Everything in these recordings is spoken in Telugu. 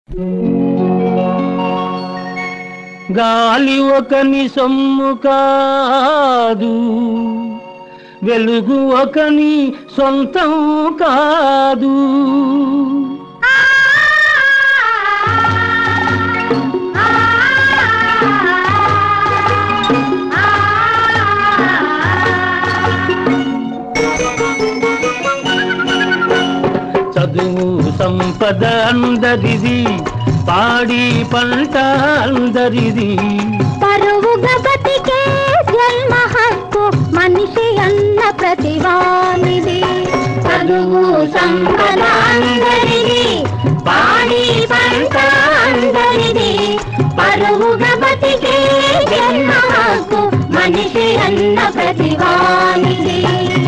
గాలి ఒకని సొమ్ము కాదు వెలుగు ఒకని సొంతం కాదు చదువు సంపద అందరిది పాడి పంట అందరిది పరువుగా బతికే జన్మ హక్కు మనిషి అన్న ప్రతివానిది చదువు సంపద అందరిది పాడి పంట అందరిది పరువుగా బతికే జన్మ హక్కు మనిషి అన్న ప్రతివానిది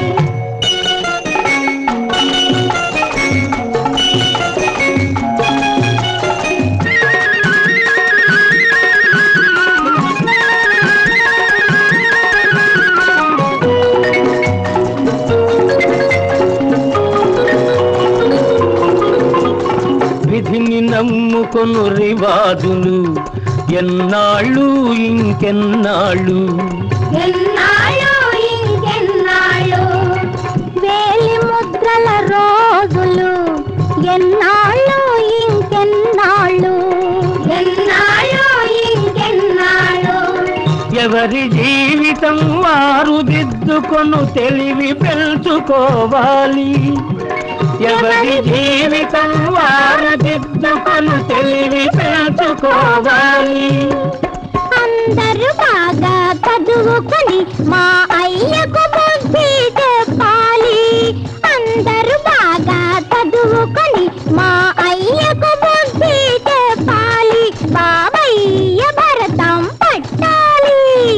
విధిని నమ్ముకొను రివాజులు ఎన్నాళ్ళు ఇంకెన్నాళ్ళు ఎన్నాళ్ళు ఇంకెన్నాళ్ళు వేలి ముద్రల రోజులు ఎన్నాళ్ళు ఇంకెన్నాళ్ళు ఎన్నాళ్ళు ఇంకెన్నాళ్ళు ఎవరి జీవితం వారు దిద్దుకొను తెలివి పెంచుకోవాలి ఎవరి జీవితం వారు దిద్దుకొను తెలివి పెంచుకోవాలి అందరూ బాగా చదువుకొని మా అయ్యకు బుద్ధి చెప్పాలి అందరూ బాగా చదువుకొని మా అయ్యకు బుద్ధి చెప్పాలి బాబయ్య భరతం పట్టాలి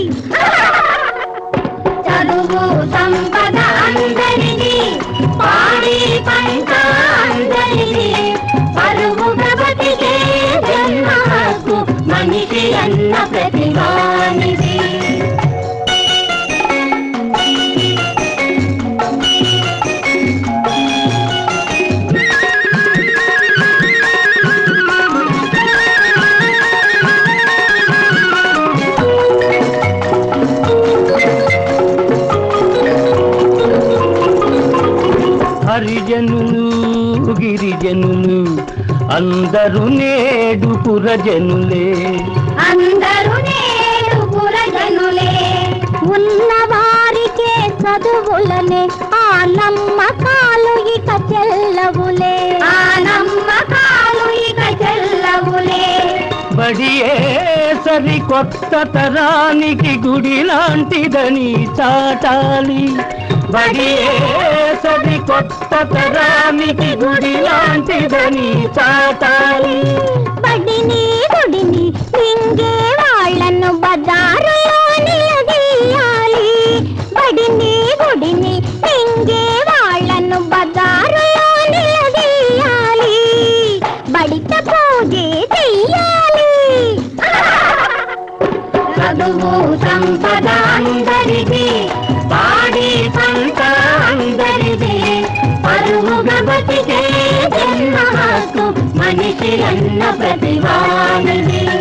చదువు సంపద అందరిది పాడి పంట అందరిది పరుగుగా బతికే జన్మ హక్కు మనిషి అన్న ప్రతిభానిది హరిజనులు గిరిజనులు అందరూ నేడు పురజనులే అందరూ నేడు పురజనులే ఉన్న వారికే చదువులనే ఆ నమ్మకాలు ఇక చెల్లవులే ఆ నమ్మకాలు ఇక చెల్లవులే బడియే సరి కొత్త తరానికి గుడి లాంటిదని చాటాలి బడియే సరి కొత్త తరానికి గుడి లాంటిదని చాటాలి బడిని గుడిని మింగే వాళ్ళను బజారులో నిలదీయాలి బడిని గుడిని మింగే వాళ్ళను బజారులో నిలదీయాలి బడిత పూజే చెయ్యాలి చదువు సంపద అందరిది పాడి పంట అందరిది పరువుగా బతికే జన్మ హక్కు మనిషి అన్న ప్రతిభానిది